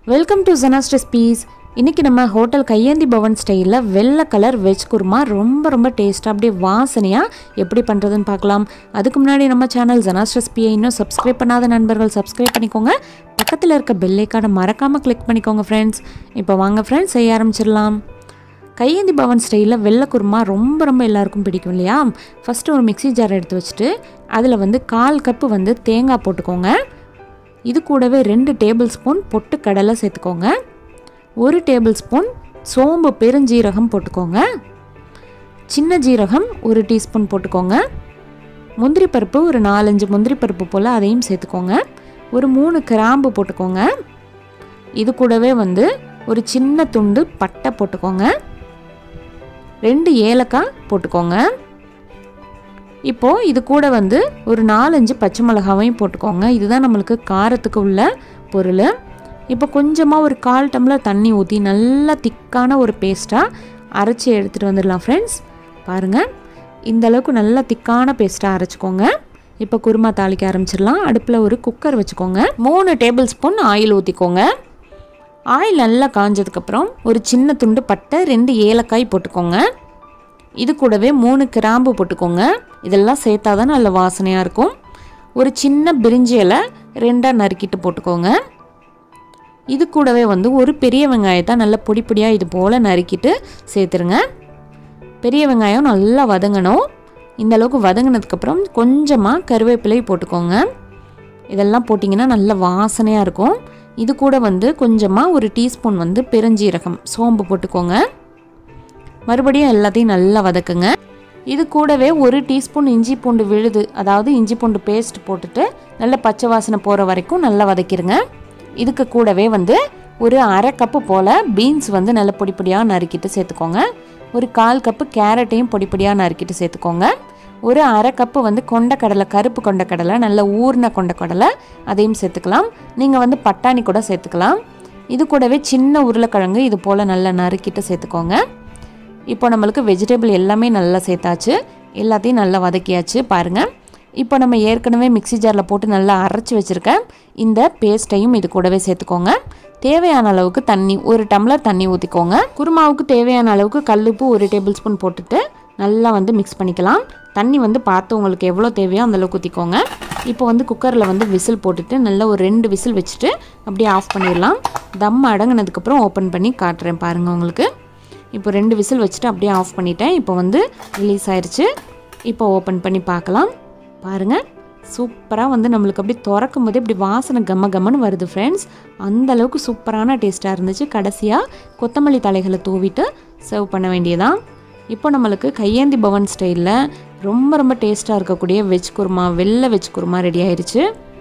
welcome to ஜனாஸ் recipes இன்றைக்கி நம்ம hotel கையேந்தி பவன் ஸ்டைலில் வெள்ளை கலர் வெஜ் குருமா ரொம்ப ரொம்ப டேஸ்ட்டாக அப்படியே வாசனையாக எப்படி பண்ணுறதுன்னு பார்க்கலாம் அதுக்கு முன்னாடி நம்ம சேனல் ஜனாஸ் ரெசிபியை இன்னும் சப்ஸ்கிரைப் பண்ணாத நண்பர்கள் சப்ஸ்கிரைப் பண்ணிக்கோங்க பக்கத்தில் இருக்க பெல்லைக்கான மறக்காமல் கிளிக் பண்ணிக்கோங்க ஃப்ரெண்ட்ஸ் இப்போ வாங்க ஃப்ரெண்ட்ஸ் செய்ய ஆரம்பிச்சிடலாம் கையேந்தி பவன் ஸ்டைலில் வெள்ளை குருமா ரொம்ப ரொம்ப எல்லாருக்கும் பிடிக்கும் இல்லையா ஃபஸ்ட்டு ஒரு மிக்ஸி ஜார் எடுத்து வச்சுட்டு அதில் வந்து கால் கப்பு வந்து தேங்காய் போட்டுக்கோங்க இது கூடவே ரெண்டு டேபிள் ஸ்பூன் பொட்டு கடலை சேர்த்துக்கோங்க ஒரு டேபிள் ஸ்பூன் சோம்பு பெருஞ்சீரகம் போட்டுக்கோங்க சின்ன ஜீரகம் ஒரு டீஸ்பூன் போட்டுக்கோங்க முந்திரி பருப்பு ஒரு நாலஞ்சு முந்திரி பருப்பு போல் அதையும் சேர்த்துக்கோங்க ஒரு மூணு கிராம்பு போட்டுக்கோங்க இது கூடவே வந்து ஒரு சின்ன துண்டு பட்டை போட்டுக்கோங்க ரெண்டு ஏலக்காய் போட்டுக்கோங்க இப்போது இது கூட வந்து ஒரு நாலஞ்சு பச்சை மிளகாவையும் போட்டுக்கோங்க இதுதான் நம்மளுக்கு காரத்துக்கு உள்ள பொருள் இப்போ கொஞ்சமாக ஒரு கால் டம்ளர் தண்ணி ஊற்றி நல்லா திக்கான ஒரு பேஸ்ட்டாக அரைச்சி எடுத்துகிட்டு வந்துடலாம் ஃப்ரெண்ட்ஸ் பாருங்கள் இந்த அளவுக்கு நல்லா திக்கான பேஸ்ட்டாக அரைச்சிக்கோங்க இப்போ குருமா தாளிக்க ஆரம்பிச்சிடலாம் அடுப்பில் ஒரு குக்கர் வச்சுக்கோங்க மூணு டேபிள் ஸ்பூன் ஆயில் ஊற்றிக்கோங்க ஆயில் நல்லா காஞ்சதுக்கப்புறம் ஒரு சின்ன துண்டு பட்டை ரெண்டு ஏலக்காய் போட்டுக்கோங்க இது கூடவே மூணு கிராம்பு போட்டுக்கோங்க இதெல்லாம் சேர்த்தா தான் நல்ல வாசனையாக இருக்கும் ஒரு சின்ன பிரிஞ்சி இலை ரெண்டாக நறுக்கிட்டு போட்டுக்கோங்க இது கூடவே வந்து ஒரு பெரிய வெங்காயத்தை நல்லா பொடி பொடியாக இது போல் நறுக்கிட்டு சேர்த்துருங்க பெரிய வெங்காயம் நல்லா வதங்கணும் இந்த அளவுக்கு வதங்கினதுக்கப்புறம் கொஞ்சமாக கருவேப்பிலை போட்டுக்கோங்க இதெல்லாம் போட்டிங்கன்னா நல்ல வாசனையாக இருக்கும் இது கூட வந்து கொஞ்சமாக ஒரு டீஸ்பூன் வந்து பெருஞ்சீரகம் சோம்பு போட்டுக்கோங்க மறுபடியும் எல்லாத்தையும் நல்லா வதக்குங்க இது கூடவே ஒரு டீஸ்பூன் இஞ்சி பூண்டு விழுது அதாவது இஞ்சி பூண்டு பேஸ்ட் போட்டுட்டு நல்ல பச்சை வாசனை போகிற வரைக்கும் நல்லா வதக்கிடுங்க இதுக்கு கூடவே வந்து ஒரு அரை கப்பு போல் பீன்ஸ் வந்து நல்ல பொடி பொடியாக நறுக்கிட்டு சேர்த்துக்கோங்க ஒரு கால் கப்பு கேரட்டையும் பொடி பொடியாக நறுக்கிட்டு சேர்த்துக்கோங்க ஒரு அரை கப்பு வந்து கொண்டக்கடலை கருப்பு கொண்டக்கடலை நல்ல ஊர்ன கொண்டக்கடலை அதையும் சேர்த்துக்கலாம் நீங்கள் வந்து பட்டாணி கூட சேர்த்துக்கலாம் இது கூடவே சின்ன உருளைக்கிழங்கு இது போல் நல்லா நறுக்கிட்டு சேர்த்துக்கோங்க இப்போ நம்மளுக்கு வெஜிடபிள் எல்லாமே நல்லா சேர்த்தாச்சு எல்லாத்தையும் நல்லா வதக்கியாச்சு பாருங்கள் இப்போ நம்ம ஏற்கனவே மிக்ஸி ஜாரில் போட்டு நல்லா அரைச்சி வச்சுருக்க இந்த பேஸ்ட்டையும் இது கூடவே சேர்த்துக்கோங்க தேவையான அளவுக்கு தண்ணி ஒரு டம்ளர் தண்ணி ஊற்றிக்கோங்க குருமாவுக்கு தேவையான அளவுக்கு கல்லுப்பு ஒரு டேபிள் ஸ்பூன் போட்டுட்டு நல்லா வந்து மிக்ஸ் பண்ணிக்கலாம் தண்ணி வந்து பார்த்து உங்களுக்கு எவ்வளோ தேவையோ அந்த அளவுக்கு ஊற்றிக்கோங்க இப்போ வந்து குக்கரில் வந்து விசில் போட்டுட்டு நல்லா ஒரு ரெண்டு விசில் வச்சுட்டு அப்படியே ஆஃப் பண்ணிடலாம் தம் அடங்கினதுக்கப்புறம் ஓப்பன் பண்ணி காட்டுறேன் பாருங்கள் உங்களுக்கு இப்போ ரெண்டு விசில் வச்சுட்டு அப்படியே ஆஃப் பண்ணிட்டேன் இப்போ வந்து ரிலீஸ் ஆயிடுச்சு இப்போ ஓப்பன் பண்ணி பார்க்கலாம் பாருங்கள் சூப்பராக வந்து நம்மளுக்கு அப்படி திறக்கும் போதே இப்படி வாசனை கம்ம கம்மன்னு வருது ஃப்ரெண்ட்ஸ் அந்த அளவுக்கு சூப்பரான டேஸ்ட்டாக இருந்துச்சு கடைசியாக கொத்தமல்லி தலைகளை தூவிட்டு சர்வ் பண்ண வேண்டியதான் இப்போ நம்மளுக்கு கையேந்தி பவன் ஸ்டைலில் ரொம்ப ரொம்ப டேஸ்ட்டாக இருக்கக்கூடிய வெஜ் குருமா வெள்ளை வெஜ் குருமா ரெடி ஆயிடுச்சு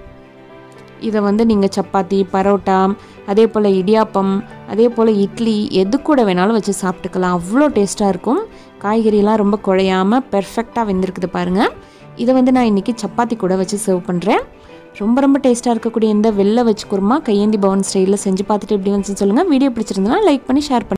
இதை வந்து நீங்கள் சப்பாத்தி பரோட்டா அதே போல் இடியாப்பம் அதே போல் இட்லி எது கூட வேணாலும் வச்சு சாப்பிட்டுக்கலாம் அவ்வளோ டேஸ்ட்டாக இருக்கும் காய்கறிலாம் ரொம்ப குழையாமல் பெர்ஃபெக்டாக வெந்திருக்குது பாருங்கள் இதை வந்து நான் இன்றைக்கி சப்பாத்தி கூட வச்சு சர்வ் பண்ணுறேன் ரொம்ப ரொம்ப டேஸ்ட்டாக இருக்கக்கூடிய இந்த வெள்ளை வச்சு குருமா கையேந்தி பவன் ஸ்டைலில் செஞ்சு பார்த்துட்டு எப்படி வந்துச்சுன்னு சொல்லுங்கள் வீடியோ பிடிச்சிருந்தனா லைக் பண்ணி ஷேர் பண்ணி